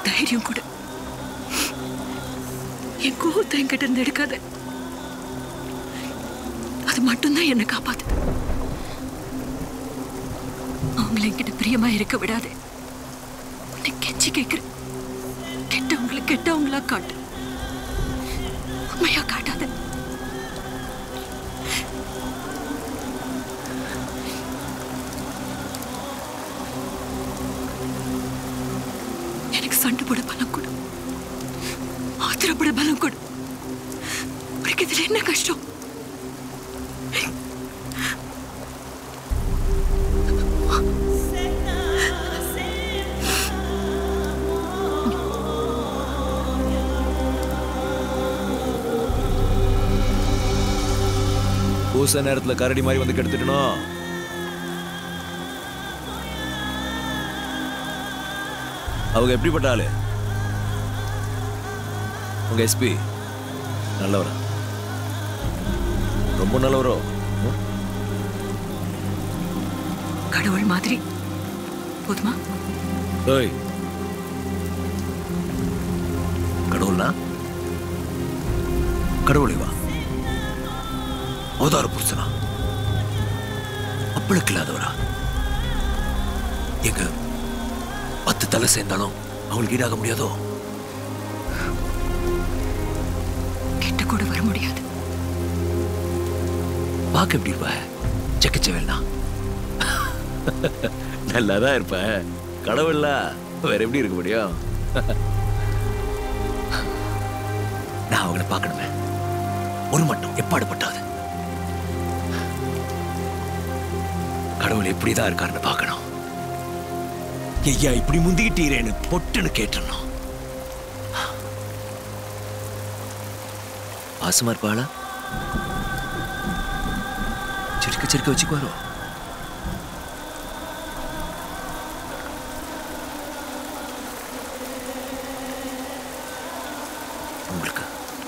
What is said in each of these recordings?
தைரியம் கொடு என் கோவத்தை என்கிட்ட இருந்து எடுக்காத அது மட்டும்தான் என்னை காப்பாத்துது அவங்கள என்கிட்ட பிரியமா இருக்க விடாதே உன்னை கெஞ்சி கேட்கிறேன் கெட்டவங்களை கெட்டவங்களா காட்டு உண்மையா காட்டாத எனக்கு சண்டை போட பலம் கொடு ஆத்திரப்பட பலம் கொடு உனக்கு இதுல என்ன கஷ்டம் பூச நேரத்துல கரடி மாதிரி வந்து கெடுத்துட்டணும் அவங்க எப்படிப்பட்ட ஆளு உங்க எஸ்பி நல்லவரா ரொம்ப நல்லவரோ ம்? கடவுள் மாதிரி போதுமா ஏய் கடவுள்னா கடவுளே வா அவதார புருஷனா அப்பளுக்கு இல்லாதவரா எங்க பத்து தலை சேர்ந்தாலும் அவங்களுக்கு ஈடாக முடியாதோ கிட்ட கூட வர முடியாது பார்க்க எப்படி இருப்ப செக்கச்சவேல்னா நல்லாதான் இருப்ப கடவுள்ல வேற எப்படி இருக்க முடியும் நான் அவங்கள பார்க்கணுமே ஒரு மட்டும் எப்பாடுபட்டாது கடவுள் எப்படிதான் இருக்காருன்னு பார்க்கணும் ஐயா இப்படி முந்திக்கிட்டீரேன்னு பொட்டுன்னு கேட்டுறணும் பாசமா இருப்பாளா சிரிக்க சிரிக்க வச்சுக்குவாரோ உங்களுக்கு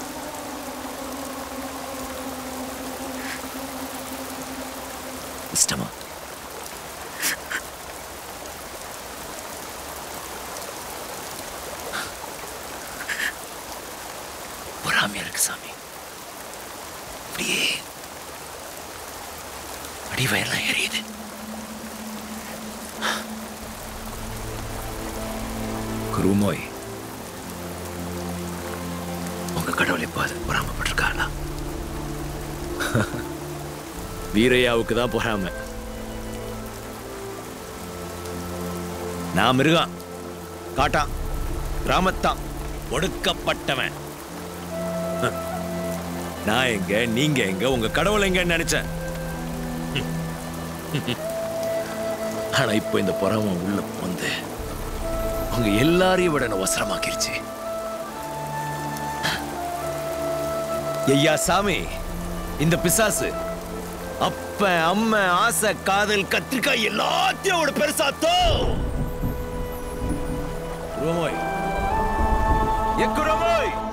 இஷ்டமா பொறாமையா இருக்கு சாமி அப்படியே அடிவயெல்லாம் எரியுது குருமோய் உங்க கடவுள் எப்பாது பொறாமப்பட்டிருக்காங்களா வீரையாவுக்கு தான் பொறாம நான் மிருகம் காட்டான் கிராமத்தான் ஒடுக்கப்பட்டவன் நான் எங்க நீங்க எங்க உங்க கடவுள் எங்கன்னு நினைச்சேன் ஆனா இப்போ இந்த பொறாம உள்ள வந்து அவங்க எல்லாரையும் விட என்ன வசரமாக்கிருச்சு ஐயா சாமி இந்த பிசாசு அப்ப அம்மா ஆசை காதல் கத்திரிக்காய் எல்லாத்தையும் அவட பெருசாத்தோ குருமோய் எக்குரமோய்